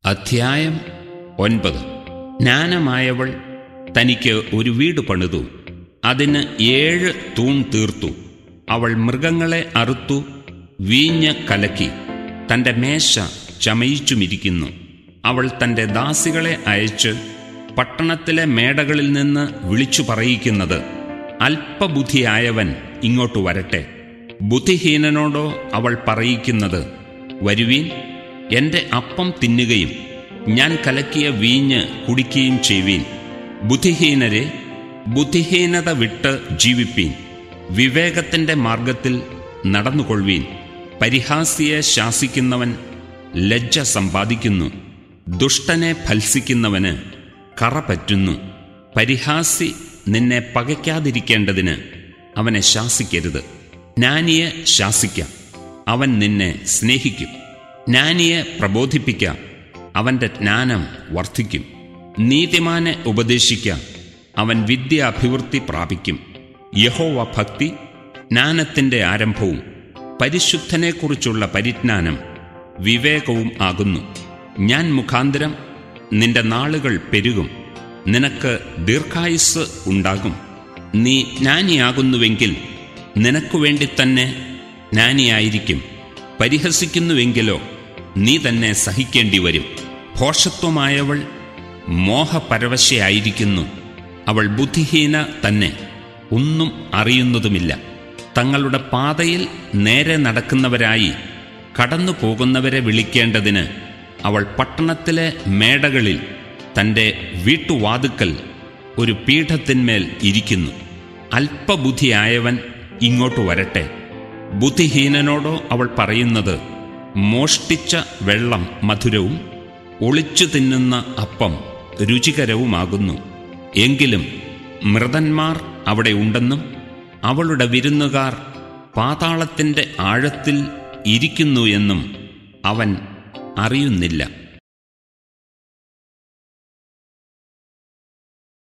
അധ്യായം ഒൻപത് ജ്ഞാനമായവൾ തനിക്ക് ഒരു വീട് പണിതു അതിന് ഏഴ് തൂൺ തീർത്തു അവൾ മൃഗങ്ങളെ അറുത്തു വീഞ്ഞ് കലക്കി തൻ്റെ മേശ ചമയിച്ചുമിരിക്കുന്നു അവൾ തൻ്റെ ദാസികളെ അയച്ച് പട്ടണത്തിലെ മേടകളിൽ നിന്ന് വിളിച്ചു പറയിക്കുന്നത് അല്പബുദ്ധിയായവൻ ഇങ്ങോട്ട് വരട്ടെ ബുദ്ധിഹീനനോടോ അവൾ പറയിക്കുന്നത് വരുവീൻ എൻ്റെ അപ്പം തിന്നുകയും ഞാൻ കലക്കിയ വീഞ്ഞ് കുടിക്കുകയും ചെയ്യുവീൻ ബുദ്ധിഹീനരെ ബുദ്ധിഹീനത വിട്ട് ജീവിപ്പീൻ വിവേകത്തിൻ്റെ മാർഗത്തിൽ നടന്നുകൊള്ളുവീൻ പരിഹാസിയെ ശാസിക്കുന്നവൻ ലജ്ജ സമ്പാദിക്കുന്നു ദുഷ്ടനെ ഫത്സിക്കുന്നവന് കറ പറ്റുന്നു പരിഹാസി നിന്നെ പകയ്ക്കാതിരിക്കേണ്ടതിന് അവനെ ശാസിക്കരുത് ജ്ഞാനിയെ ശാസിക്കാം അവൻ നിന്നെ സ്നേഹിക്കും ജ്ഞാനിയെ പ്രബോധിപ്പിക്കാം അവൻ്റെ ജ്ഞാനം വർദ്ധിക്കും നീതിമാനെ ഉപദേശിക്കാം അവൻ വിദ്യ അഭിവൃദ്ധി പ്രാപിക്കും യഹോവ ഭക്തി ജ്ഞാനത്തിൻ്റെ ആരംഭവും പരിശുദ്ധനെക്കുറിച്ചുള്ള പരിജ്ഞാനം വിവേകവും ആകുന്നു ഞാൻ മുഖാന്തരം നിന്റെ നാളുകൾ പെരുകും നിനക്ക് ദീർഘായുസ് ഉണ്ടാകും നീ ജ്ഞാനിയാകുന്നുവെങ്കിൽ നിനക്കു വേണ്ടി തന്നെ ജ്ഞാനിയായിരിക്കും പരിഹസിക്കുന്നുവെങ്കിലോ നീ തന്നെ സഹിക്കേണ്ടി വരും ഭോഷത്വമായവൾ മോഹപരവശയായിരിക്കുന്നു അവൾ ബുദ്ധിഹീന തന്നെ ഒന്നും അറിയുന്നതുമില്ല തങ്ങളുടെ പാതയിൽ നേരെ നടക്കുന്നവരായി കടന്നു പോകുന്നവരെ വിളിക്കേണ്ടതിന് അവൾ പട്ടണത്തിലെ മേടകളിൽ തൻ്റെ വീട്ടുവാതുക്കൽ ഒരു പീഠത്തിന്മേൽ ഇരിക്കുന്നു അല്പബുദ്ധിയായവൻ ഇങ്ങോട്ട് വരട്ടെ ബുദ്ധിഹീനനോടോ അവൾ പറയുന്നത് മോഷ്ടിച്ച വെള്ളം മധുരവും ഒളിച്ചു തിന്നുന്ന അപ്പം രുചികരവുമാകുന്നു എങ്കിലും മൃതന്മാർ അവിടെ ഉണ്ടെന്നും അവളുടെ വിരുന്നുകാർ പാതാളത്തിൻ്റെ ആഴത്തിൽ ഇരിക്കുന്നു എന്നും അവൻ അറിയുന്നില്ല